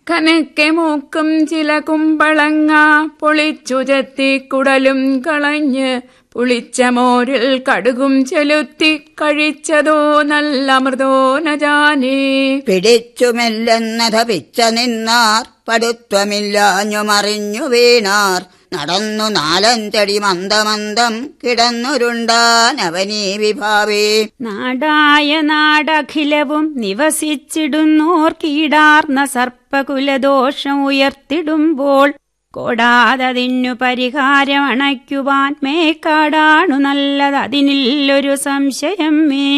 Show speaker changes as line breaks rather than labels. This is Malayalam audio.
കനക്കെ മൂക്കും ചില കുമ്പളങ്ങ പൊളിച്ചു ചെത്തി കുടലും കളഞ്ഞ് പുളിച്ച മോരിൽ കടുകും ചെലുത്തി കഴിച്ചതോ നല്ല മൃദോ നജാനേ
പിടിച്ചുമെല്ലെന്നത പിച്ച നിന്നാർ പടുത്വമില്ലാഞ്ഞു മറിഞ്ഞു വീണാർ നടന്നു നാലഞ്ചടി മന്ദമന്ദം കിടന്നുരുണ്ടാനവനീ വിഭാവേ
നാടായ നാടഖിലവും നിവസിച്ചിടുന്നോർ കീടാർന്ന സർപ്പകുലദോഷം ഉയർത്തിടുമ്പോൾ കോടാതതിനു പരിഹാരം അണയ്ക്കുവാൻ മേക്കാടാണു നല്ലത് അതിനില്ലൊരു സംശയം മേ